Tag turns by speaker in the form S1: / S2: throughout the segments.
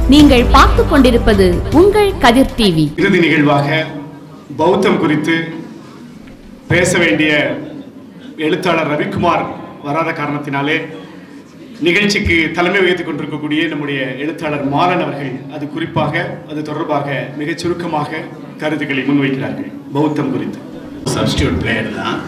S1: நீங்கள் பார்த்துக் கொண்டிருப்பது உங்கள் கதிர் டிவி
S2: இறுதி நிகழ்வாக பௌத்தம் குறித்து பேச வேண்டிய எழுத்தாளர் ரவிக்குமார் வராத காரணத்தினாலே நிகழ்ச்சிக்கு தலைமை வகித்துக் கொண்டிருக்கக்கூடிய நம்முடைய எழுத்தாளர் மாறன் அவர்கள் அது குறிப்பாக அது தொடர்பாக மிகச் சுருக்கமாக கருத்துக்களை முன்வைக்கிறார்கள் பௌத்தம் குறித்து
S3: சப்ஸ்டியூட் பிளேயர் தான்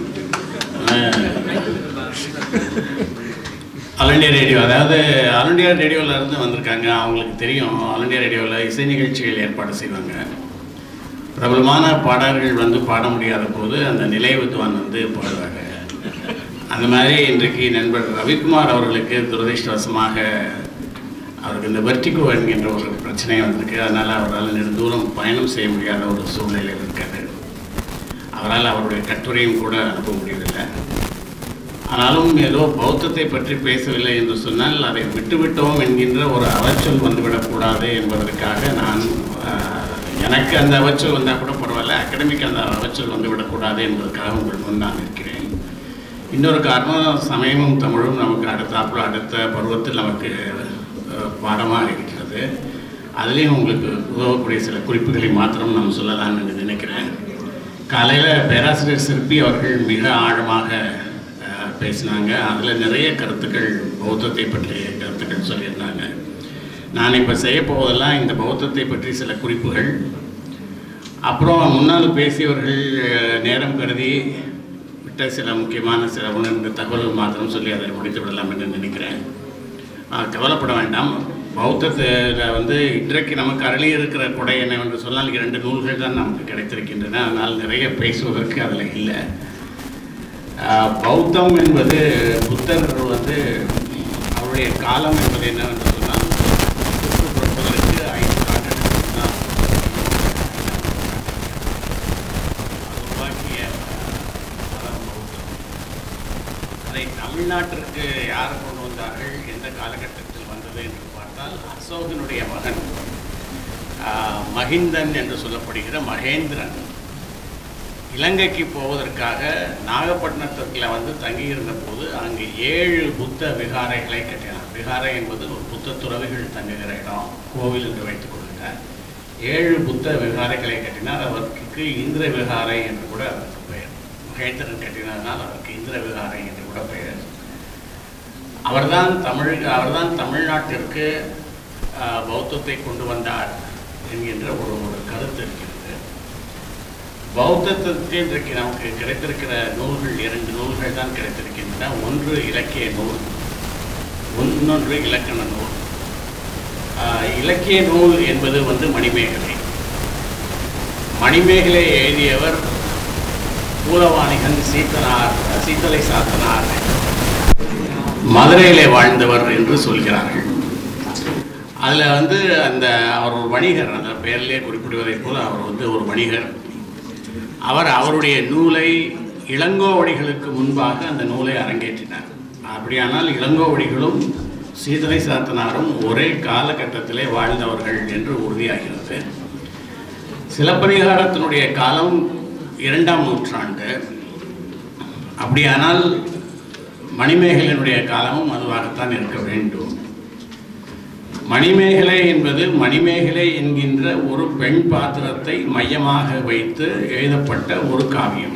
S3: ஆல் இண்டியா ரேடியோ அதாவது ஆல் இண்டியா ரேடியோவில் இருந்து வந்திருக்காங்க அவங்களுக்கு தெரியும் ஆல் இண்டியா ரேடியோவில் இசை நிகழ்ச்சிகள் ஏற்பாடு செய்வாங்க பிரபலமான பாடகர்கள் வந்து பாட முடியாத போது அந்த நிலை வித்வான் வந்து பாடுவாங்க அந்த மாதிரி இன்றைக்கு நண்பர் ரவிக்குமார் அவர்களுக்கு துரதிர்ஷ்டவசமாக அவருக்கு இந்த வெர்டிகோ என்கின்ற ஒரு பிரச்சனை வந்திருக்கு அதனால் அவரால் நெடுந்தூரம் பயணம் செய்ய முடியாத ஒரு சூழ்நிலையில் இருக்காரு அவரால் அவருடைய கட்டுரையும் கூட அனுப்ப முடியவில்லை ஆனாலும் ஏதோ பௌத்தத்தை பற்றி பேசவில்லை என்று சொன்னால் அதை விட்டுவிட்டோம் என்கின்ற ஒரு அவச்சொல் வந்துவிடக்கூடாது என்பதற்காக நான் ஆஹ், எனக்கு அந்த அவச்சொல் வந்தால் கூட பரவாயில்ல அகடமிக் அந்த அவச்சொல் வந்துவிடக்கூடாது என்பதற்காக உங்கள் முன் நான் இருக்கிறேன் இன்னொரு காரணம் சமயமும் தமிழும் நமக்கு அடுத்தாப்புல அடுத்த பருவத்தில் நமக்கு அஹ், பாடமாக இருக்கிறது அதுலேயும் உங்களுக்கு உதவக்கூடிய சில குறிப்புகளை மாத்திரம் நாம் சொல்லலாம் என்று நினைக்கிறேன் காலையில் பேராசிரியர் சிற்பி அவர்கள் மிக ஆழமாக அஹ், பேசினாங்க அதில் நிறைய கருத்துக்கள் பௌத்தத்தை பற்றிய கருத்துக்கள் சொல்லியிருந்தாங்க நான் இப்போ செய்ய போவதெல்லாம் இந்த பௌத்தத்தை பற்றி சில குறிப்புகள் அப்புறம் முன்னால் பேசியவர்கள் அஹ், நேரம் கருதி விட்ட சில முக்கியமான சில உணர்ந்த தகவல்கள் மாத்திரம் சொல்லி அதை முடித்து விடலாம் என்று நினைக்கிறேன் ஆஹ், கவலைப்பட வேண்டாம் பௌத்தத்தில் வந்து இன்றைக்கு நமக்கு அருளி இருக்கிற கொடை என்னவென்று சொன்னால் இரண்டு நூல்கள் தான் நமக்கு கிடைத்திருக்கின்றன அதனால் நிறைய பேசுவதற்கு அதில் இல்லை ஆஹ், பௌத்தம் என்பது புத்தர் வந்து அவருடைய காலம் என்பது என்னவென்று சொன்னால் சுற்றுப்படுவதற்கு ஐந்து ஆண்டுகளுக்கு தான் அது உருவாக்கிய மதம் பௌத்தம் அதை தமிழ்நாட்டிற்கு யார் கொண்டு வந்தார்கள் எந்த காலகட்டத்தில் வந்தது என்று பார்த்தால் அசோகனுடைய மகன் ஆஹ், மகிந்தன் என்று சொல்லப்படுகிற மகேந்திரன் இலங்கைக்கு போவதற்காக நாகப்பட்டினத்தில் வந்து தங்கியிருந்த போது அங்கு ஏழு புத்த விகாரைகளை கட்டினார் விகாரை என்பது ஒரு புத்த துறவிகள் தங்குகிற இடம் கோவில் என்று வைத்துக் கொள்ளுங்கள் ஏழு புத்த விகாரைகளை கட்டினார் அவருக்கு இந்திர விகாரை என்று கூட அதற்கு பெயர் மகேந்திரன் கட்டினதனால் அவருக்கு இந்திர விகாரை என்று கூட பெயர் அவர்தான் தமிழ் அவர்தான் தமிழ்நாட்டிற்கு ஆஹ், பௌத்தத்தை கொண்டு வந்தார் என்கின்ற ஒரு ஒரு கருத்து இருக்கிறது பௌத்தத்திற்கு இன்றைக்கு நமக்கு கிடைத்திருக்கிற நூல்கள் இரண்டு நூல்கள் தான் கிடைத்திருக்கின்றன ஒன்று இலக்கிய நூல் இன்னொன்று இலக்கண நூல் ஆஹ், இலக்கிய நூல் என்பது வந்து மணிமேகலை மணிமேகலை எழுதியவர் பூலவாணிகன் சீத்தனார் சீத்தலை சாத்தனார் மதுரையிலே வாழ்ந்தவர் என்று சொல்கிறார்கள் அதில் வந்து அந்த அவர் ஒரு வணிகர் அந்த பெயரிலே குறிப்பிடுவதைப் போல அவர் வந்து ஒரு வணிகர் அவர் அவருடைய நூலை இளங்கோவடிகளுக்கு முன்பாக அந்த நூலை அரங்கேற்றினார் அப்படியானால் இளங்கோவடிகளும் சீதலை சாத்தனாரும் ஒரே காலகட்டத்திலே வாழ்ந்தவர்கள் என்று உறுதியாகிறது சிலப்பதிகாரத்தினுடைய காலம் இரண்டாம் நூற்றாண்டு அப்படியானால் மணிமேகலனுடைய காலமும் அதுவாகத்தான் இருக்க வேண்டும் மணிமேகலை என்பது மணிமேகலை என்கின்ற ஒரு பெண் பாத்திரத்தை மையமாக வைத்து எழுதப்பட்ட ஒரு காவியம்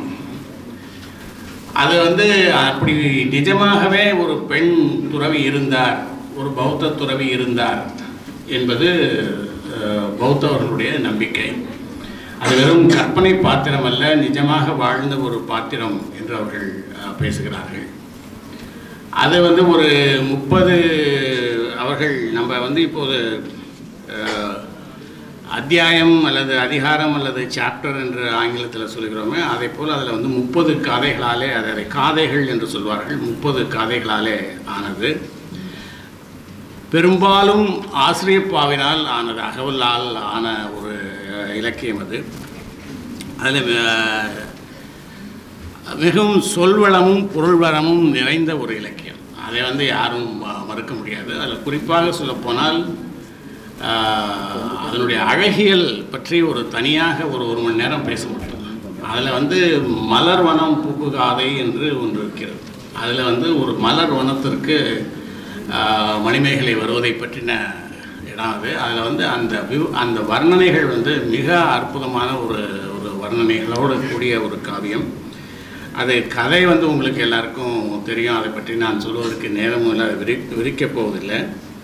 S3: அது வந்து அப்படி நிஜமாகவே ஒரு பெண் துறவி இருந்தார் ஒரு பௌத்த துறவி இருந்தார் என்பது அஹ், பௌத்தவர்களுடைய நம்பிக்கை அது வெறும் கற்பனை பாத்திரம் அல்ல நிஜமாக வாழ்ந்த ஒரு பாத்திரம் என்று அவர்கள் அஹ், பேசுகிறார்கள் அது வந்து ஒரு முப்பது அவர்கள் நம்ம வந்து இப்போது அஹ், அத்தியாயம் அல்லது அதிகாரம் அல்லது சாப்டர் என்று ஆங்கிலத்தில் சொல்கிறோமே அதே போல் அதில் வந்து முப்பது காதைகளாலே அதை அதை காதைகள் என்று சொல்வார்கள் முப்பது காதைகளாலே ஆனது பெரும்பாலும் ஆசிரியப்பாவினால் ஆனது அகவலால் ஆன ஒரு அஹ், இலக்கியம் அது அதில் மிகவும் சொல்வளமும் பொருள்வளமும் நிறைந்த ஒரு இலக்கியம் அதை வந்து யாரும் ம- மறுக்க முடியாது அதில் குறிப்பாக சொல்லப்போனால் ஆஹ், அதனுடைய அழகியல் பற்றி ஒரு தனியாக ஒரு ஒரு மணி நேரம் பேச முடியும் அதில் வந்து மலர் வனம் பூக்குகாதை என்று ஒன்று இருக்கிறது அதில் வந்து ஒரு மலர் வனத்திற்கு ஆஹ், மணிமேகலை வருவதை பற்றின இடம் அது அதில் வந்து அந்த விவ- அந்த வர்ணனைகள் வந்து மிக அற்புதமான ஒரு ஒரு வர்ணனைகளோடு கூடிய ஒரு காவியம் அது கதை வந்து உங்களுக்கு எல்லாருக்கும் தெரியும் அதை பற்றி நான் சொல்வதற்கு நேரமும் இல்லை விரி விரிக்கப் போவதில்லை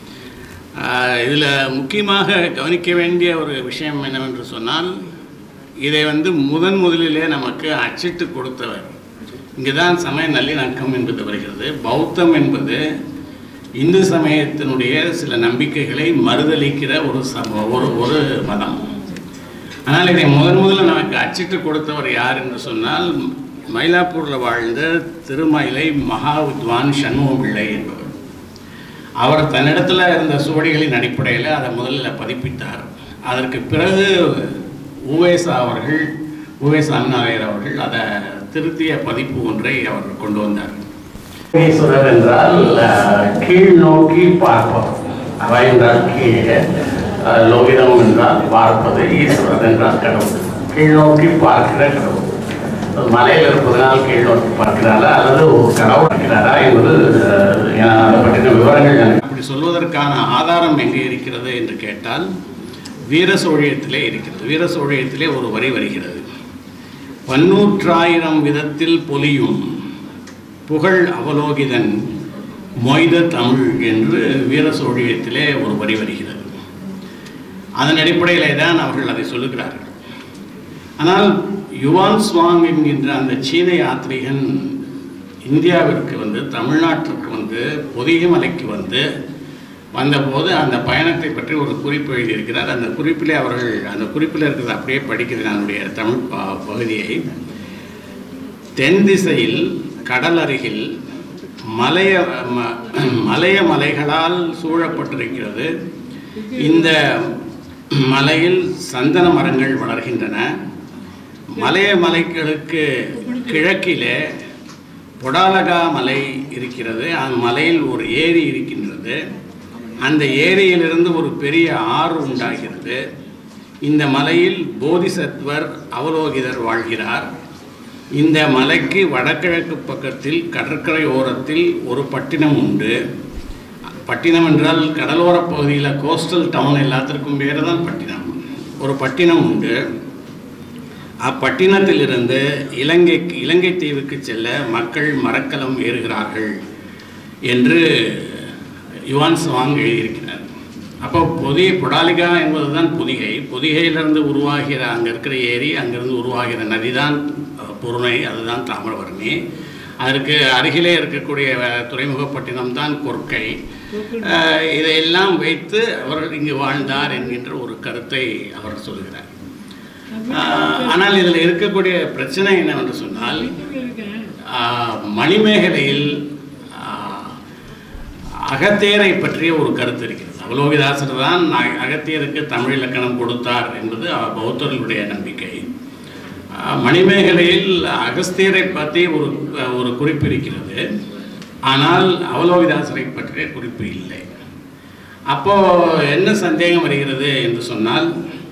S3: இதில் முக்கியமாக கவனிக்க வேண்டிய ஒரு விஷயம் என்னவென்று சொன்னால் இதை வந்து முதன் முதலிலே நமக்கு அச்சிட்டு கொடுத்தவர் இங்கே தான் சமய நல்லிணக்கம் என்பது வருகிறது பௌத்தம் என்பது இந்து சமயத்தினுடைய சில நம்பிக்கைகளை மறுதளிக்கிற ஒரு சம ஒரு ஒரு மதம் ஆனால் இதை முதன் முதல்ல நமக்கு அச்சிட்டு கொடுத்தவர் யார் என்று சொன்னால் மயிலாப்பூரில் வாழ்ந்த திருமயிலை மகா வித்வான் சண்முக பிள்ளை என்பவர் அவர் தன்னிடத்தில் இருந்த சுவடிகளின் அடிப்படையில் அதை முதலில் பதிப்பித்தார் அதற்கு பிறகு உவேசா அவர்கள் உவே சாமிநாதையர் அவர்கள் அதை திருத்திய பதிப்பு ஒன்றை அவர் கொண்டு வந்தார் ஈஸ்வரர் என்றால் அஹ், கீழ் நோக்கி பார்ப்பவர் அவ என்றால் கீழே அஹ், லோகிதம் என்றால் பார்ப்பது ஈஸ்வரர் என்றால் கடவுள் கீழ் நோக்கி பார்க்கிற கடவுள் அது மலையில் இருப்பதனால் கீழ் நோக்கி பார்க்கிறாரா அல்லது ஒரு கடவுள் இருக்கிறாரா என்பது அஹ், அதை பற்றின விவரங்கள் எனக்கு அப்படி சொல்வதற்கான ஆதாரம் எங்கே இருக்கிறது என்று கேட்டால் வீர சோழியத்திலே இருக்கிறது வீர சோழியத்திலே ஒரு வரி வருகிறது பன்னூற்றாயிரம் விதத்தில் பொலியும் புகழ் அவலோகிதன் மொய்த தமிழ் என்று வீர சோழியத்திலே ஒரு வரி வருகிறது அதன் அடிப்படையிலே தான் அவர்கள் அதை சொல்லுகிறார்கள் ஆனால் யுவான் ஸ்வாங் என்கின்ற அந்த சீன யாத்ரீகன் இந்தியாவிற்கு வந்து தமிழ்நாட்டிற்கு வந்து பொதிகை மலைக்கு வந்து வந்தபோது அந்த பயணத்தை பற்றி ஒரு குறிப்பு எழுதியிருக்கிறார் அந்த குறிப்பிலே அவர்கள் அந்த குறிப்பில் இருக்கிறது அப்படியே படிக்கிறேன் என்னுடைய தமிழ் ப- பகுதியை தென் திசையில் கடல் அருகில் மலைய ம- மலைய மலைகளால் சூழப்பட்டிருக்கிறது இந்த மலையில் சந்தன மரங்கள் வளர்கின்றன மலைய மலைகளுக்கு கிழக்கிலே பொடாலகா மலை இருக்கிறது அந்த மலையில் ஒரு ஏரி இருக்கின்றது அந்த ஏரியிலிருந்து ஒரு பெரிய ஆறு உண்டாகிறது இந்த மலையில் போதிசத்வர் அவலோகிதர் வாழ்கிறார் இந்த மலைக்கு வடகிழக்கு பக்கத்தில் கடற்கரை ஓரத்தில் ஒரு பட்டினம் உண்டு பட்டினம் என்றால் கடலோர பகுதியில் கோஸ்டல் டவுன் எல்லாத்திற்கும் பேர் தான் பட்டினம் ஒரு பட்டினம் உண்டு அப்பட்டினத்திலிருந்து இலங்கைக்கு இலங்கை தீவுக்கு செல்ல மக்கள் மரக்கலம் ஏறுகிறார்கள் என்று யுவான் சுவாங் எழுதியிருக்கிறார் அப்போ பொதிகை புடாலிகா என்பது தான் பொதிகை பொதிகையிலிருந்து உருவாகிற அங்கே இருக்கிற ஏரி அங்கிருந்து உருவாகிற நதி தான் பொருணை அதுதான் தாமிரபரணி அதற்கு அருகிலே இருக்கக்கூடிய அஹ், துறைமுகப்பட்டினம் தான் கொர்க்கை அஹ், இதையெல்லாம் வைத்து அவர் இங்கு வாழ்ந்தார் என்கின்ற ஒரு கருத்தை அவர் சொல்கிறார் ஆஹ், ஆனால் இதில் இருக்கக்கூடிய பிரச்சனை என்னவென்று சொன்னால் ஆஹ், மணிமேகலையில் ஆஹ், அகத்தியரை பற்றிய ஒரு கருத்து இருக்கிறது அவலோகிதாசர் தான் அ- அகத்தியருக்கு தமிழ் இலக்கணம் கொடுத்தார் என்பது அவ- பௌத்தர்களுடைய நம்பிக்கை ஆஹ், மணிமேகலையில் அகஸ்தியரை பற்றி ஒரு ஒரு குறிப்பு இருக்கிறது ஆனால் அவலோகிதாசரை பற்றிய குறிப்பு இல்லை அப்போ என்ன சந்தேகம் வருகிறது என்று சொன்னால்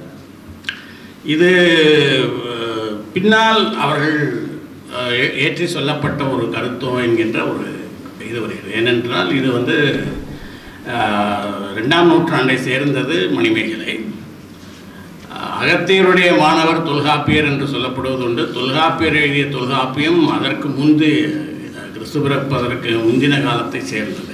S3: இது அஹ், பின்னால் அவர்கள் அஹ், ஏ- ஏற்றி சொல்லப்பட்ட ஒரு கருத்தோ என்கின்ற ஒரு இது வருகிறது ஏனென்றால் இது வந்து அஹ், ரெண்டாம் நூற்றாண்டை சேர்ந்தது மணிமேகலை அஹ், அகத்தியருடைய மாணவர் தொல்காப்பியர் என்று சொல்லப்படுவது உண்டு தொல்காப்பியர் எழுதிய தொல்காப்பியம் அதற்கு முந்தி அஹ், கிறிஸ்து பிறப்பதற்கு முந்தின காலத்தை சேர்ந்தது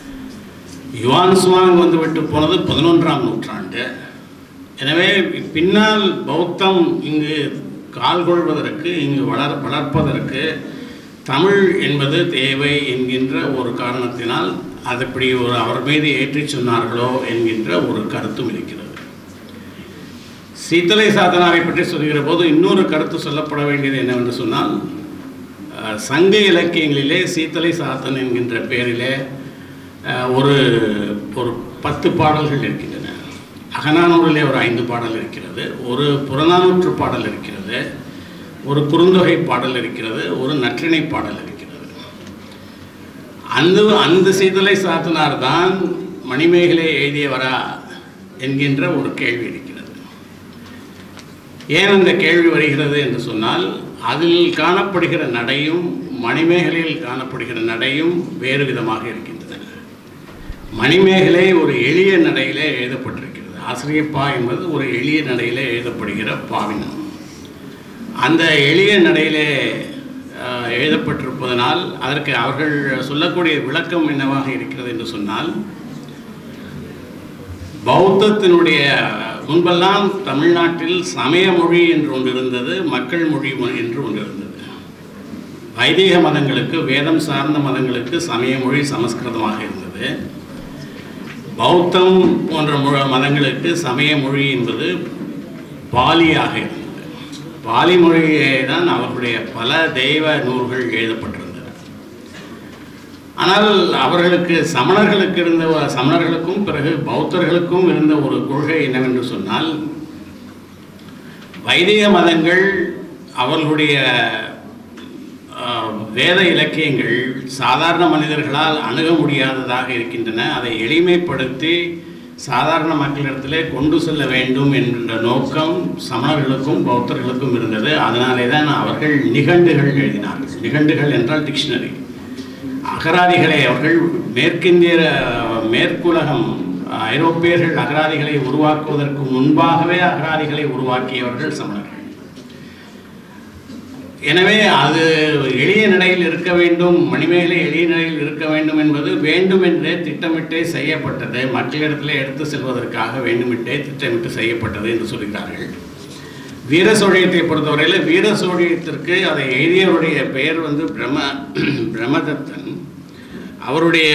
S3: யுவான் சுவாங் வந்து விட்டு போனது பதினொன்றாம் நூற்றாண்டு எனவே பின்னால் பௌத்தம் இங்கு கால் கொள்வதற்கு இங்கு வளர் வளர்ப்பதற்கு தமிழ் என்பது தேவை என்கின்ற ஒரு காரணத்தினால் அது இப்படி ஒரு அவர் மீது ஏற்றிச் சொன்னார்களோ என்கின்ற ஒரு கருத்தும் இருக்கிறது சீத்தலை சாத்தனாரை பற்றி சொல்கிற போது இன்னொரு கருத்து சொல்லப்பட வேண்டியது என்னவென்று சொன்னால் அஹ், சங்க இலக்கியங்களிலே சீத்தலை சாத்தன் என்கின்ற பெயரிலே அஹ், ஒரு ஒரு பத்து பாடல்கள் இருக்கின்றன அகநானூரிலே ஒரு ஐந்து பாடல் இருக்கிறது ஒரு புறநானூற்று பாடல் இருக்கிறது ஒரு குறுந்தொகை பாடல் இருக்கிறது ஒரு நற்றிணை பாடல் இருக்கிறது அந்த அந்த சீதலை சாத்தனார் தான் மணிமேகலை எழுதியவரா என்கின்ற ஒரு கேள்வி இருக்கிறது ஏன் அந்த கேள்வி வருகிறது என்று சொன்னால் அதில் காணப்படுகிற நடையும் மணிமேகலையில் காணப்படுகிற நடையும் வேறு விதமாக இருக்கின்றன மணிமேகலை ஒரு எளிய நடையிலே எழுதப்பட்டிருக்கிறது ஆசிரியப்பா என்பது ஒரு எளிய நடையிலே எழுதப்படுகிற பாவினம் அந்த எளிய நடையிலே அஹ், எழுதப்பட்டிருப்பதனால் அதற்கு அவர்கள் சொல்லக்கூடிய விளக்கம் என்னவாக இருக்கிறது என்று சொன்னால் பௌத்தத்தினுடைய முன்பெல்லாம் தமிழ்நாட்டில் சமய மொழி என்று ஒன்று இருந்தது மக்கள் மொழி ஒ- என்று ஒன்று இருந்தது வைதிக மதங்களுக்கு வேதம் சார்ந்த மதங்களுக்கு சமய மொழி சமஸ்கிருதமாக இருந்தது பௌத்தம் போன்ற மொ- மதங்களுக்கு சமய மொழி என்பது பாலியாக இருந்தது பாலி மொழியே தான் அவர்களுடைய பல தெய்வ நூல்கள் எழுதப்பட்டிருந்தது ஆனால் அவர்களுக்கு சமணர்களுக்கு இருந்த சமணர்களுக்கும் பிறகு பௌத்தர்களுக்கும் இருந்த ஒரு கொள்கை என்னவென்று சொன்னால் வைதிக மதங்கள் அவர்களுடைய ஆஹ், வேத இலக்கியங்கள் சாதாரண மனிதர்களால் அணுக முடியாததாக இருக்கின்றன அதை எளிமைப்படுத்தி சாதாரண மக்களிடத்திலே கொண்டு செல்ல வேண்டும் என்ற நோக்கம் சமணர்களுக்கும் பௌத்தர்களுக்கும் இருந்தது அதனாலே தான் அவர்கள் நிகண்டுகள் எழுதினார்கள் நிகண்டுகள் என்றால் டிக்ஷனரி அகராதிகளை அவர்கள் மேற்கிந்திய மேற்குலகம் ஐரோப்பியர்கள் அகராதிகளை உருவாக்குவதற்கு முன்பாகவே அகராதிகளை உருவாக்கியவர்கள் சமணர்கள் எனவே அது எளிய நிலையில் இருக்க வேண்டும் மணிமேகலை எளிய நிலையில் இருக்க வேண்டும் என்பது வேண்டுமென்றே திட்டமிட்டே செய்யப்பட்டது மக்களிடத்திலே எடுத்து செல்வதற்காக வேண்டுமென்றே திட்டமிட்டு செய்யப்பட்டது என்று சொல்கிறார்கள் வீர சோழியத்தை பொறுத்தவரையில் வீர சோழியத்திற்கு அதை எழுதியவருடைய பெயர் வந்து பிரம்ம பிரம்மதத்தன் அவருடைய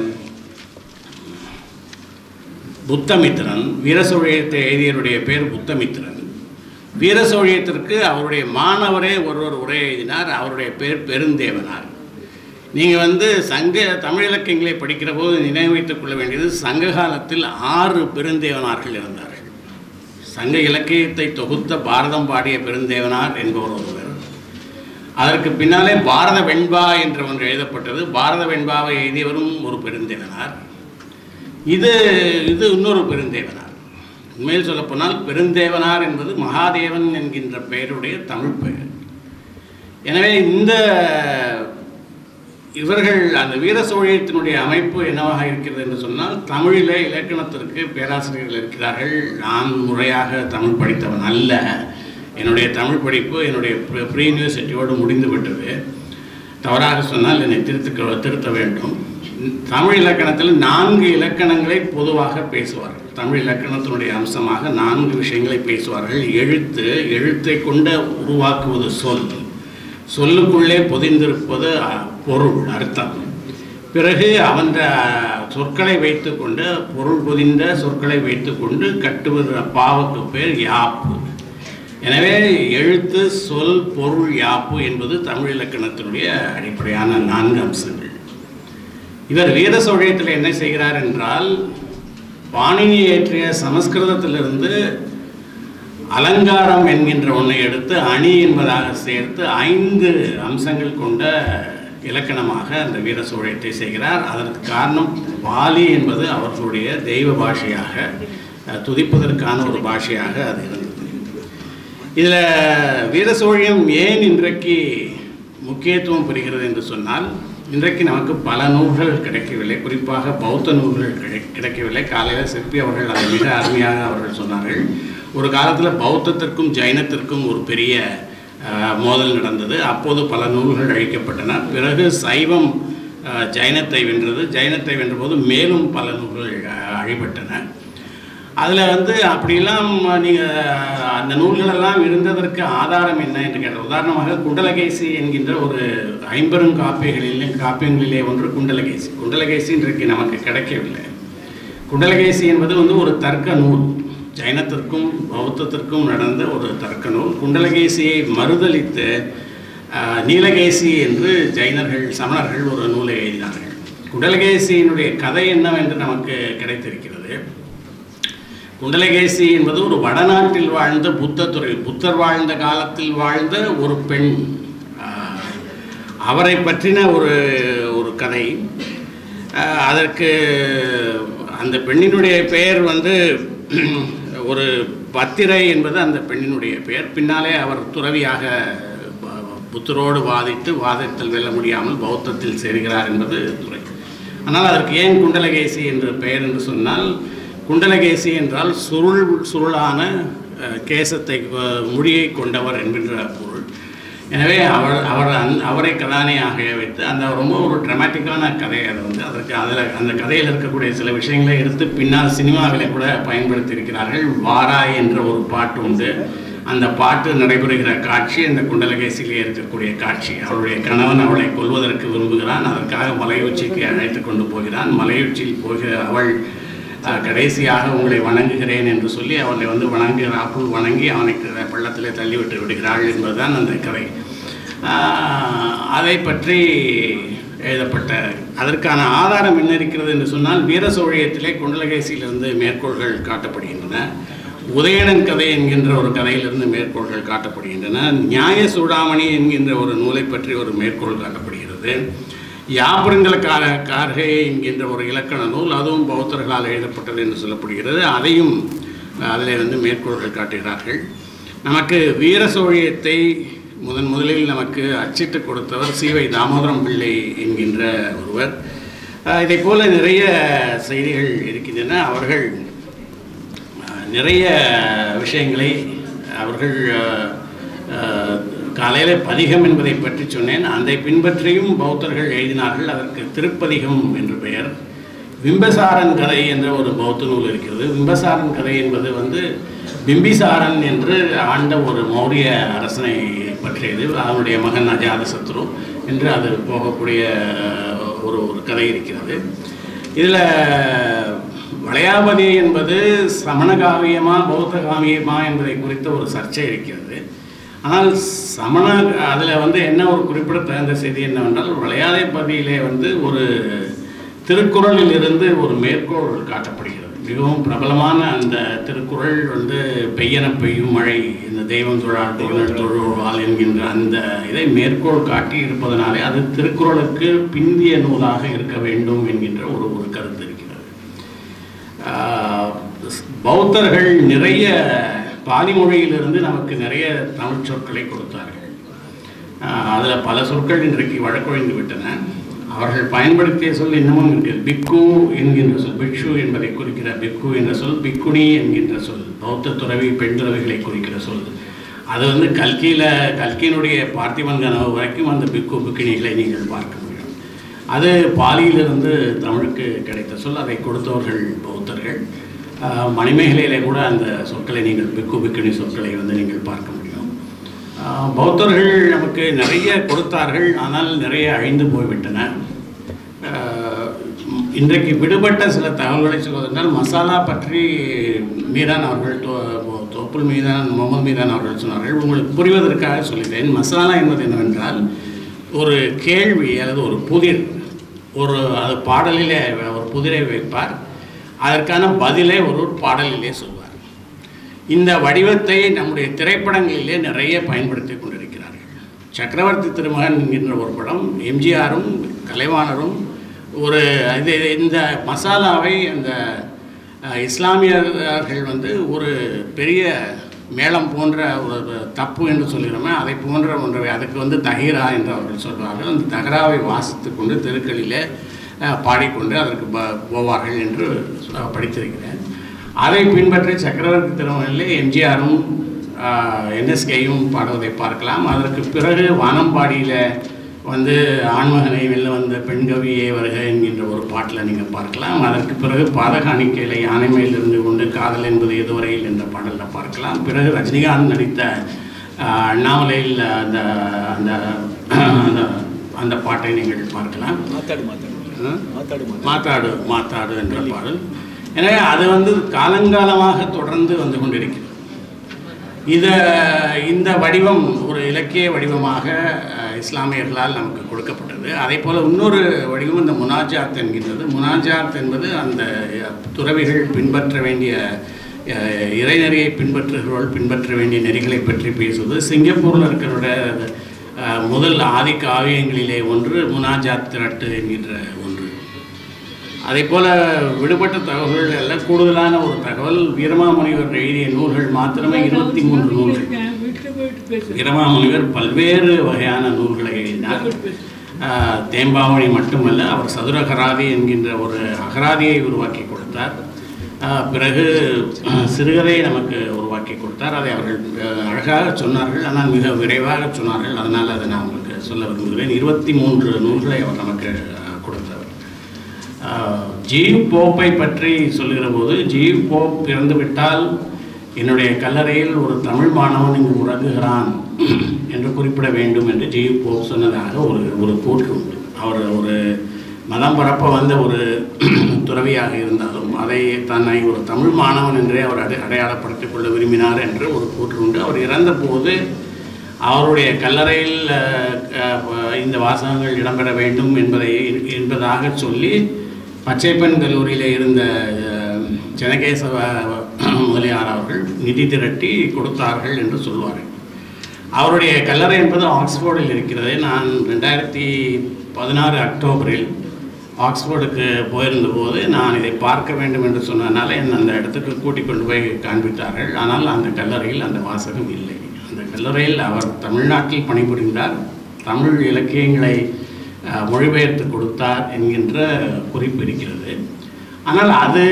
S3: புத்தமித்திரன் வீர சோழியத்தை எழுதியவருடைய பெயர் புத்தமித்திரன் வீர சோழியத்திற்கு அவருடைய மாணவரே ஒருவர் உரை எழுதினார் அவருடைய பேர் பெருந்தேவனார் நீங்கள் வந்து சங்க தமிழ் இலக்கியங்களை படிக்கிற போது நினைவு வைத்துக் கொள்ள வேண்டியது சங்க காலத்தில் ஆறு பெருந்தேவனார்கள் இருந்தார்கள் சங்க இலக்கியத்தை தொகுத்த பாரதம் பாடிய பெருந்தேவனார் என்பவர் ஒருவர் அதற்கு பின்னாலே பாரத வெண்பா என்று ஒன்று எழுதப்பட்டது பாரத வெண்பாவை எழுதியவரும் ஒரு பெருந்தேவனார் இது இது இன்னொரு பெருந்தேவனார் உண்மையில் சொல்லப்போனால் பெருந்தேவனார் என்பது மகாதேவன் என்கின்ற பெயருடைய தமிழ் பெயர் எனவே இந்த இவர்கள் அந்த வீர சோழியத்தினுடைய அமைப்பு என்னவாக இருக்கிறது என்று சொன்னால் தமிழிலே இலக்கணத்திற்கு பேராசிரியர்கள் இருக்கிறார்கள் நான் முறையாக தமிழ் படித்தவன் அல்ல என்னுடைய தமிழ் படிப்பு என்னுடைய ப்ரீ யூனிவர்சிட்டியோடு முடிந்து விட்டது தவறாக சொன்னால் என்னை திருத்த திருத்த வேண்டும் தமிழ் இலக்கணத்தில் நான்கு இலக்கணங்களை பொதுவாக பேசுவார்கள் தமிழ் இலக்கணத்தினுடைய அம்சமாக நான்கு விஷயங்களை பேசுவார்கள் எழுத்து எழுத்தை கொண்ட உருவாக்குவது சொல் சொல்லுக்குள்ளே பொதிந்திருப்பது அ- பொருள் அர்த்தம் பிறகு அவன் சொற்களை வைத்துக்கொண்டு பொருள் பொதிந்த சொற்களை வைத்துக்கொண்டு கட்டுவது பாவுக்கு பேர் யாப்பு எனவே எழுத்து சொல் பொருள் யாப்பு என்பது தமிழ் இலக்கணத்தினுடைய அடிப்படையான நான்கு அம்சங்கள் இவர் வீர சோழியத்தில் என்ன செய்கிறார் என்றால் பாணினி இயற்றிய சமஸ்கிருதத்திலிருந்து அலங்காரம் என்கின்ற ஒன்றை எடுத்து அணி என்பதாக சேர்த்து ஐந்து அம்சங்கள் கொண்ட இலக்கணமாக அந்த வீர சோழியத்தை செய்கிறார் அதற்கு காரணம் பாலி என்பது அவர்களுடைய தெய்வ பாஷையாக அஹ், துதிப்பதற்கான ஒரு பாஷையாக அது இருந்தது இதில் வீர சோழியம் ஏன் இன்றைக்கு முக்கியத்துவம் பெறுகிறது என்று சொன்னால் இன்றைக்கு நமக்கு பல நூல்கள் கிடைக்கவில்லை குறிப்பாக பௌத்த நூல்கள் கிடை கிடைக்கவில்லை காலையில் சிற்பி அவர்கள் அதை மிக அருமையாக அவர்கள் சொன்னார்கள் ஒரு காலத்தில் பௌத்தத்திற்கும் ஜைனத்திற்கும் ஒரு பெரிய அஹ், மோதல் நடந்தது அப்போது பல நூல்கள் அழிக்கப்பட்டன பிறகு சைவம் அஹ், ஜைனத்தை வென்றது ஜைனத்தை வென்றபோது மேலும் பல நூல்கள் அஹ், அழிபட்டன அதில் வந்து அப்படியெல்லாம் நீங்கள் அந்த நூல்களெல்லாம் இருந்ததற்கு ஆதாரம் என்ன என்று கேட்டால் உதாரணமாக குண்டலகேசி என்கின்ற ஒரு ஐம்பெரும் காப்பியங்களிலே காப்பியங்களிலே ஒன்று குண்டலகேசி குண்டலகேசி இன்றைக்கு நமக்கு கிடைக்கவில்லை குண்டலகேசி என்பது வந்து ஒரு தர்க்க நூல் ஜைனத்திற்கும் பௌத்தத்திற்கும் நடந்த ஒரு தர்க்க நூல் குண்டலகேசியை மறுதலித்து ஆஹ், நீலகேசி என்று ஜைனர்கள் சமணர்கள் ஒரு நூலை எழுதினார்கள் குண்டலகேசியினுடைய கதை என்னவென்று நமக்கு கிடைத்திருக்கிறது குண்டலகேசி என்பது ஒரு வடநாட்டில் வாழ்ந்த புத்தத்துறை புத்தர் வாழ்ந்த காலத்தில் வாழ்ந்த ஒரு பெண் ஆஹ், அவரை பற்றின ஒரு ஒரு கதை ஆஹ், அதற்கு அந்த பெண்ணினுடைய பெயர் வந்து ஒரு பத்திரை என்பது அந்த பெண்ணினுடைய பெயர் பின்னாலே அவர் துறவியாக ப- புத்தரோடு வாதிட்டு வாதத்தில் வெல்ல முடியாமல் பௌத்தத்தில் சேர்கிறார் என்பது துறை ஆனால் அதற்கு ஏன் குண்டலகேசி என்று பெயர் என்று சொன்னால் குண்டலகேசி என்றால் சுருள் சுருளான அஹ், கேசத்தை அஹ், முடியை கொண்டவர் என்கின்ற பொருள் எனவே அவர் அவர் அந் அவரை கதானையாக வைத்து அந்த ரொம்ப ஒரு ட்ரமாட்டிக்கான கதை அது வந்து அதற்கு அதில் அந்த கதையில் இருக்கக்கூடிய சில விஷயங்களை எடுத்து பின்னால் சினிமாவிலே கூட பயன்படுத்தி இருக்கிறார்கள் வாராய் என்ற ஒரு பாட்டு உண்டு அந்த பாட்டு நடைபெறுகிற காட்சி அந்த குண்டலகேசியிலே இருக்கக்கூடிய காட்சி அவருடைய கணவன் அவளை கொல்வதற்கு விரும்புகிறான் அதற்காக மலையுச்சிக்கு அழைத்து கொண்டு போகிறான் மலையுச்சியில் போகிற அவள் அஹ், கடைசியாக உங்களை வணங்குகிறேன் என்று சொல்லி அவனை வந்து வணங்குகிறாப்புள் வணங்கி அவனை க- பள்ளத்திலே தள்ளிவிட்டு விடுகிறாள் என்பதுதான் அந்த கதை ஆஹ், அதை பற்றி எழுதப்பட்ட அதற்கான ஆதாரம் என்ன இருக்கிறது என்று சொன்னால் வீர சோழியத்திலே குண்டலகேசியிலிருந்து மேற்கோள்கள் காட்டப்படுகின்றன உதயணன் கதை என்கின்ற ஒரு கதையிலிருந்து மேற்கோள்கள் காட்டப்படுகின்றன நியாய சூடாமணி என்கின்ற ஒரு நூலை பற்றி ஒரு மேற்கோள் காட்டப்படுகிறது யாபருங்கல கார கார்கை என்கின்ற ஒரு இலக்கண நூல் அதுவும் பௌத்தர்களால் எழுதப்பட்டது என்று சொல்லப்படுகிறது அதையும் அதில் வந்து மேற்கோள்கள் காட்டுகிறார்கள் நமக்கு வீர சோழியத்தை முதன் முதலில் நமக்கு அச்சிட்டு கொடுத்தவர் சீவை தாமோதரம் பிள்ளை என்கின்ற ஒருவர் அஹ் இதைப் போல நிறைய செய்திகள் இருக்கின்றன அவர்கள் அஹ், நிறைய விஷயங்களை அவர்கள் காலையில் பதிகம் என்பதை பற்றி சொன்னேன் அதை பின்பற்றியும் பௌத்தர்கள் எழுதினார்கள் அதற்கு திருப்பதிகம் என்று பெயர் பிம்பசாரன் கதை என்ற ஒரு பௌத்த நூல் இருக்கிறது பிம்பசாரன் கதை என்பது வந்து பிம்பிசாரன் என்று ஆண்ட ஒரு மௌரிய அரசனை பற்றியது அவனுடைய மகன் அஜாதசத்ரு என்று அது போகக்கூடிய ஒரு ஒரு கதை இருக்கிறது இதில் வளையாபதி என்பது சமண காவியமா பௌத்த காவியமா என்பதை குறித்த ஒரு சர்ச்சை இருக்கிறது ஆனால் சமண அதில் வந்து என்ன ஒரு குறிப்பிடத்தகுந்த செய்தி என்னவென்றால் வளையாதைப்பதியிலே வந்து ஒரு திருக்குறளில் இருந்து ஒரு மேற்கோள் காட்டப்படுகிறது மிகவும் பிரபலமான அந்த திருக்குறள் வந்து பெய்யன பெய்யும் மழை இந்த தெய்வம் தொழால் தொழில் தொழுவாள் என்கின்ற அந்த இதை மேற்கோள் காட்டி இருப்பதனாலே அது திருக்குறளுக்கு பிந்திய நூலாக இருக்க வேண்டும் என்கின்ற ஒரு ஒரு கருத்து இருக்கிறது ஆஹ் பௌத்தர்கள் நிறைய பாலி மொழியிலிருந்து நமக்கு நிறைய தமிழ் சொற்களை கொடுத்தார்கள் அதில் பல சொற்கள் இன்றைக்கு வழக்கொழிந்து விட்டன அவர்கள் பயன்படுத்திய சொல் இன்னமும் இருக்கு பிக்கு என்கின்ற சொல் பிக்ஷு என்பதை குறிக்கிற பிக்கு என்ற சொல் பிக்குனி என்கின்ற சொல் பௌத்த துறவி பெண் துறவிகளை குறிக்கிற சொல் அது வந்து கல்கியில் கல்கியினுடைய பார்த்திபன் கனவு வரைக்கும் அந்த பிக்கு பிக்கினிகளை நீங்கள் பார்க்க முடியும் அது பாலியிலிருந்து தமிழுக்கு கிடைத்த சொல் அதை கொடுத்தவர்கள் பௌத்தர்கள் ஆஹ் மணிமேகலையிலே கூட அந்த சொற்களை நீங்கள் பிக்கு பிக்கினி சொற்களை வந்து நீங்கள் பார்க்க முடியும் ஆஹ் பௌத்தர்கள் நமக்கு நிறைய கொடுத்தார்கள் ஆனால் நிறைய அழிந்து போய்விட்டன ஆஹ் இன்றைக்கு விடுபட்ட சில தகவல்களை சொல்வதென்றால் மசாலா பற்றி மீதான் அவர்கள் தோ- தோப்புல் மீதான் முகமது மீதான் அவர்கள் சொன்னார்கள் உங்களுக்கு புரிவதற்காக சொல்லிட்டேன் மசாலா என்பது என்னவென்றால் ஒரு கேள்வி அல்லது ஒரு புதிர் ஒரு அது பாடலிலே ஒரு புதிரை வைப்பார் அதற்கான பதிலை ஒரு பாடலிலே சொல்வார் இந்த வடிவத்தை நம்முடைய திரைப்படங்களிலே நிறைய பயன்படுத்தி கொண்டிருக்கிறார்கள் சக்கரவர்த்தி திருமகன் என்கின்ற ஒரு படம் எம்ஜிஆரும் கலைவாணரும் ஒரு இது இந்த மசாலாவை அந்த அஹ், இஸ்லாமியர்கள் வந்து ஒரு பெரிய மேளம் போன்ற ஒரு தப்பு என்று சொல்கிறோமே அதை போன்ற ஒன்றை அதுக்கு வந்து தஹீரா என்று அவர்கள் சொல்வார்கள் அந்த தகராவை வாசித்து கொண்டு தெருக்களிலே அஹ், பாடிக்கொண்டு அதற்கு ப- போவார்கள் என்று சொ- படித்திருக்கிறேன் அதை பின்பற்றி சக்கரவர்த்தி திருமணிலே எம்ஜிஆரும் என்எஸ்கேயும் பாடுவதை பார்க்கலாம் அதற்கு பிறகு வானம்பாடியில் வந்து ஆண்மகனை வெளில வந்த பெண்கவியே வருக என்கின்ற ஒரு பாட்டில் நீங்கள் பார்க்கலாம் அதற்கு பிறகு பாதகாணிக்கையில் யானை மேல் இருந்து கொண்டு காதல் என்பது எதுவரையில் என்ற பாடலில் பார்க்கலாம் பிறகு ரஜினிகாந்த் நடித்த ஆஹ், அண்ணாமலையில் அந்த அந்த அந்த அந்த பாட்டை நீங்கள் பார்க்கலாம்
S4: மாத்தாடு மாத்தாடு
S3: ஆ?
S4: மாத்தாடு மாத்தாடு
S3: மாத்தாடு மாத்தாடு என்ற பாடல் எனவே அது வந்து காலங்காலமாக தொடர்ந்து வந்து கொண்டிருக்கிறது இத இந்த வடிவம் ஒரு இலக்கிய வடிவமாக அஹ், இஸ்லாமியர்களால் நமக்கு கொடுக்கப்பட்டது அதே போல் இன்னொரு வடிவம் இந்த முனாஜாத் என்கின்றது முனாஜாத் என்பது அந்த அஹ், துறவிகள் பின்பற்ற வேண்டிய அஹ், இறைநெறியை பின்பற்றுகிறவர்கள் பின்பற்ற வேண்டிய நெறிகளை பற்றி பேசுவது சிங்கப்பூரில் இருக்கிறோட அஹ், முதல் ஆதி காவியங்களிலே ஒன்று முனாஜாத் திரட்டு என்கின்ற ஒன்று அதே போல் விடுபட்ட தகவல்கள் எல்லாம் கூடுதலான ஒரு தகவல் வீரமாமுனிவர் எழுதிய நூல்கள் மாத்திரமே இருபத்தி மூன்று நூல்கள்
S4: வீட்டில் போயிட்டு பேசு
S3: வீரமாமுனிவர் பல்வேறு வகையான நூல்களை எழுதினார் ஆஹ், தேம்பாவணி மட்டுமல்ல அவர் சதுர அகராதி என்கின்ற ஒரு அகராதியை உருவாக்கி கொடுத்தார் ஆஹ், பிறகு ஆஹ், சிறுகதை நமக்கு உருவாக்கி கொடுத்தார் அதை அவர்கள் ஆஹ், அழகாக சொன்னார்கள் ஆனால் மிக விரைவாக சொன்னார்கள் அதனால் அதை நான் உங்களுக்கு சொல்ல விரும்புகிறேன் இருபத்தி மூன்று நூல்களை அவர் நமக்கு ஆஹ், கொடுத்தவர் ஆஹ், ஜீவ் போப்பை பற்றி சொல்லுகிற போது ஜீவ் போப் இறந்து விட்டால் என்னுடைய கல்லறையில் ஒரு தமிழ் மாணவன் இங்கு உறங்குகிறான் என்று குறிப்பிட வேண்டும் என்று ஜீவ் போப் சொன்னதாக ஒரு ஒரு கூற்று உண்டு அவர் ஒரு மதம் பரப்ப வந்த ஒரு துறவியாக இருந்தாலும் அதை தன்னை ஒரு தமிழ் மாணவன் என்றே அவர் அடை அடையாளப்படுத்திக் கொள்ள விரும்பினார் என்று ஒரு கூற்று உண்டு அவர் இறந்தபோது அவருடைய கல்லறையில் அஹ், அஹ், இந்த வாசகங்கள் இடம்பெற வேண்டும் என்பதை என்பதாக சொல்லி பச்சைப்பன் கல்லூரியில் இருந்த அஹ், ஜனகேசவ முதலியார் அவர்கள் நிதி திரட்டி கொடுத்தார்கள் என்று சொல்வார்கள் அவருடைய கல்லறை என்பது ஆக்ஸ்போர்டில் இருக்கிறது நான் ரெண்டாயிரத்தி பதினாறு அக்டோபரில் ஆக்ஸ்போர்டுக்கு போயிருந்த போது நான் இதை பார்க்க வேண்டும் என்று சொன்னதுனால என்னை அந்த இடத்துக்கு கூட்டிக் கொண்டு போய் காண்பித்தார்கள் ஆனால் அந்த கல்லறையில் அந்த வாசகம் இல்லை அந்த கல்லறையில் அவர் தமிழ்நாட்டில் பணிபுரிந்தார் தமிழ் இலக்கியங்களை அஹ், மொழிபெயர்த்து கொடுத்தார் என்கின்ற குறிப்பு இருக்கிறது ஆனால் அது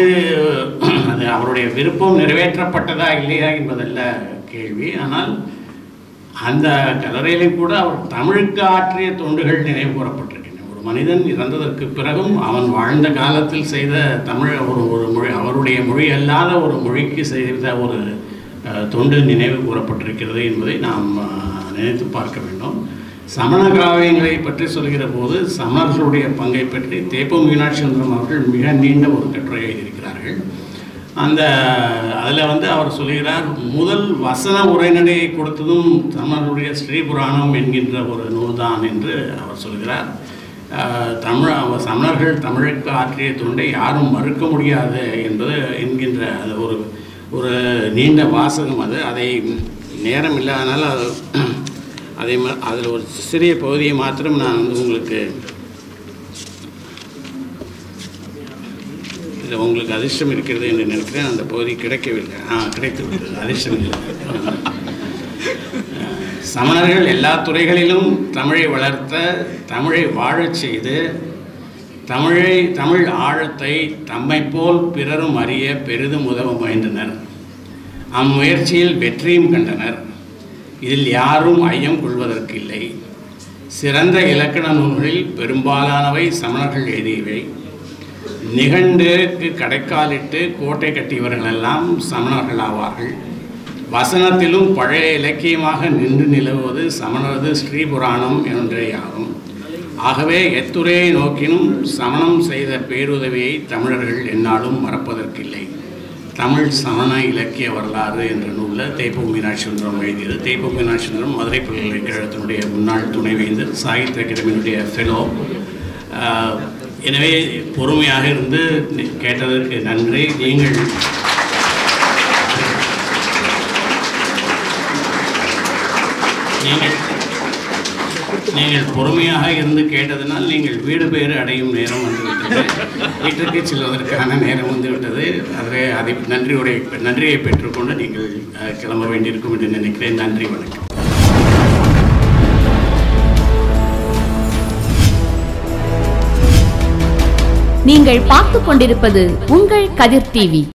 S3: அது அவருடைய விருப்பம் நிறைவேற்றப்பட்டதா இல்லையா என்பதல்ல கேள்வி ஆனால் அந்த கல்லறையிலே கூட அவர் தமிழுக்கு ஆற்றிய தொண்டுகள் நினைவு கூறப்பட்டிருக்கின்றன ஒரு மனிதன் இறந்ததற்கு பிறகும் அவன் வாழ்ந்த காலத்தில் செய்த தமிழ் ஒரு ஒரு மொழி அவருடைய மொழி அல்லாத ஒரு மொழிக்கு செய்த ஒரு அஹ், தொண்டு நினைவு கூறப்பட்டிருக்கிறது என்பதை நாம் அஹ், நினைத்து பார்க்க வேண்டும் சமண காவியங்களை பற்றி சொல்கிற போது சமணர்களுடைய பங்கை பற்றி தேப்பம் மீனாட்சி சுந்தரம் அவர்கள் மிக நீண்ட ஒரு கட்டுரை எழுதியிருக்கிறார்கள் அந்த அதில் வந்து அவர் சொல்கிறார் முதல் வசன உரைநடையை கொடுத்ததும் தமிழருடைய ஸ்ரீபுராணம் என்கின்ற ஒரு நூல்தான் என்று அவர் சொல்கிறார் அஹ், தமிழ் அவ- சமணர்கள் தமிழுக்கு ஆற்றிய தொண்டை யாரும் மறுக்க முடியாது என்பது என்கின்ற அது ஒரு ஒரு நீண்ட வாசகம் அது அதை நேரம் இல்லாதனால அது அதை ம- அதில் ஒரு சிறிய பகுதியை மாத்திரம் நான் வந்து உங்களுக்கு இதில் உங்களுக்கு அதிர்ஷ்டம் இருக்கிறது என்று நினைக்கிறேன் அந்த பகுதி கிடைக்கவில்லை ஆ கிடைத்து விட்டது அதிர்ஷ்டம் இல்லை சமணர்கள் எல்லா துறைகளிலும் தமிழை வளர்த்த தமிழை வாழச் செய்து தமிழை தமிழ் ஆழத்தை தம்மை போல் பிறரும் அறிய பெரிதும் உதவ முயன்றனர் அம்முயற்சியில் வெற்றியும் கண்டனர் இதில் யாரும் ஐயம் கொள்வதற்கில்லை சிறந்த இலக்கண நூல்களில் பெரும்பாலானவை சமணர்கள் எழுதியவை நிகண்டுக்கு கடைக்காலிட்டு கோட்டை கட்டியவர்களெல்லாம் சமணர்கள் ஆவார்கள் வசனத்திலும் பழைய இலக்கியமாக நின்று நிலவுவது சமணரது ஸ்ரீபுராணம் என்றே ஆகும் ஆகவே எத்துறையை நோக்கினும் சமணம் செய்த பேருதவியை தமிழர்கள் எந்நாளும் மறப்பதற்கில்லை தமிழ் சமண இலக்கிய வரலாறு என்ற நூலில் தேப்பு மீனாட்சி சுந்தரம் எழுதியது தேப்பு மீனாட்சி சுந்தரம் மதுரை பல்கலைக்கழகத்தினுடைய முன்னாள் துணைவேந்தர் சாகித்ய அகாடமியினுடைய ஃபெலோ ஆஹ், எனவே பொறுமையாக இருந்து கேட்டதற்கு நன்றி நீங்கள் நீங்கள் நீங்கள் பொறுமையாக இருந்து கேட்டதனால் நீங்கள் வீடு பேறு அடையும் நேரம் வந்துவிட்டது வீட்டிற்கு செல்வதற்கான நேரம் வந்துவிட்டது அதை அதை நன்றியுடைய நன்றியை பெற்றுக்கொண்டு நீங்கள் அஹ், கிளம்ப வேண்டியிருக்கும் என்று நினைக்கிறேன் நன்றி வணக்கம்
S1: நீங்கள் பார்த்துக் கொண்டிருப்பது உங்கள் கதிர் டிவி